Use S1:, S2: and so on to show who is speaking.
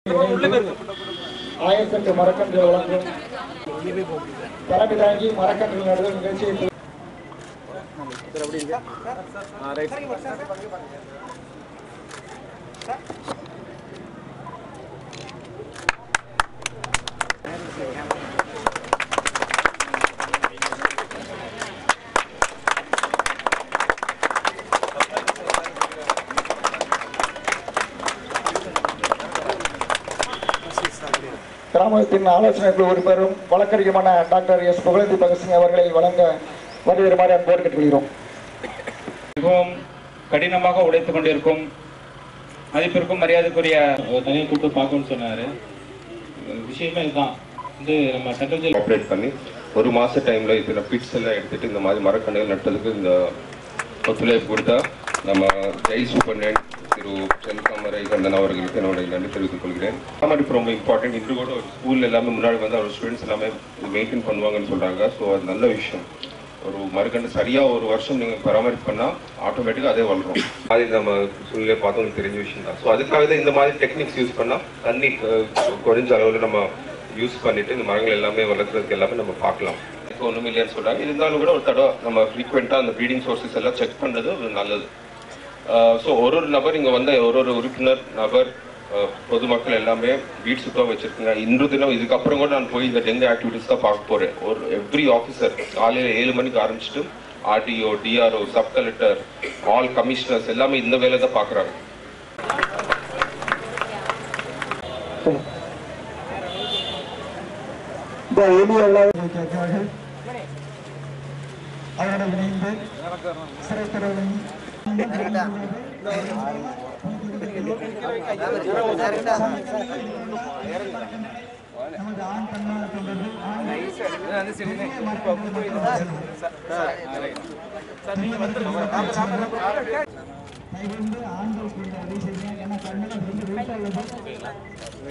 S1: ஆயிரத்தெட்டு மரக்கன்றுகள் வழங்கும் தலைமை தாங்கி மரக்கன்றுகள் நடுதல் நிகழ்ச்சியை கிராமத்தின் ஆலோசனை குழு உறுப்பினரும் வழக்கறிஞருமான டாக்டர் எஸ் புகழேந்தி பகத்சிங் அவர்களை வழங்க வருகிறமாறு அன்போடு கேட்டுக்கொள்கிறோம்
S2: மிகவும் கடினமாக உழைத்துக் கொண்டிருக்கும் மதிப்பிற்கும் மரியாதைக்குரிய
S3: தனியாக கூப்பிட்டு பார்க்கணும்னு சொன்னாரு விஷயமே இதுதான் வந்து நம்ம சென்ட்ரல் ஜெயில்
S4: ஆப்ரேட் பண்ணி ஒரு மாச டைம்ல இத்தனை பிட்ஸ் எல்லாம் எடுத்துட்டு இந்த மாதிரி மரக்கண்ணுகள் நட்டதுக்கு இந்த ஒத்துழைப்பு கொடுத்தா நம்ம ஜெய் சூப்பர்டென்ட் திரு செல்காமரை கந்தன் அவர்களுக்கு என்னுடைய நன்றி தெரிவித்துக் கொள்கிறேன் மாதிரி இப்போ ரொம்ப இம்பார்ட்டன்ட் இன்று கூட ஒரு ஸ்கூல் எல்லாமே முன்னாடி வந்து அவர் ஸ்டூடெண்ட்ஸ் எல்லாமே மெயின்டைன் பண்ணுவாங்கன்னு சொல்றாங்க ஸோ அது நல்ல விஷயம் ஒரு மரக்கன்று சரியா ஒரு வருஷம் நீங்க பராமரிப்பு பண்ணா ஆட்டோமேட்டிக்கா அதே வளரும் அது நம்ம சூழ்நிலை பார்த்தவங்களுக்கு தெரிஞ்ச விஷயம் தான் ஸோ அதுக்காக தான் இந்த மாதிரி டெக்னிக்ஸ் யூஸ் பண்ணா தண்ணி அஹ், குறைஞ்ச அளவில் நம்ம யூஸ் பண்ணிட்டு இந்த மரங்கள் எல்லாமே வளர்க்குறதுக்கு எல்லாமே நம்ம பார்க்கலாம் இப்போ ஒன்றும் இல்லைன்னு சொல்றாங்க இருந்தாலும் கூட ஒரு தடவை நம்ம ஃப்ரீக்வெண்ட்டாக அந்த ப்ரீடிங் சோர்சஸ் எல்லாம் செக் பண்ணுறது ஒரு நல்லது ஸோ ஒரு ஒரு நபர் இங்கே வந்த ஒரு ஒரு உறுப்பினர் நபர் அஹ், பொதுமக்கள் எல்லாமே வீடு சுத்தம் வச்சிருக்குங்க இன்று தினம் இதுக்கப்புறம் கூட நான் போய் இந்த டெங்கு ஆக்டிவிட்டிஸ் தான் பார்க்க போறேன் ஒரு எவ்ரி ஆஃபீஸர் காலையில் ஏழு மணிக்கு ஆரம்பிச்சுட்டு RTO DRO sub collector all commissioners எல்லாமே இந்த வேலை தான் பார்க்குறாங்க
S1: இந்த எளிய எல்லாரும் கேட்கிறார்கள் அவருடன் இணைந்து சிறைத்துறையின் நமது ஆண் தன்னார் தொண்டர்கள் ஆண் கைகொண்டு ஆண்கள் கொண்ட அதை செய்யுங்க ஏன்னா கண்ணெல்லாம் ரெண்டு வெயிட் ஆகுது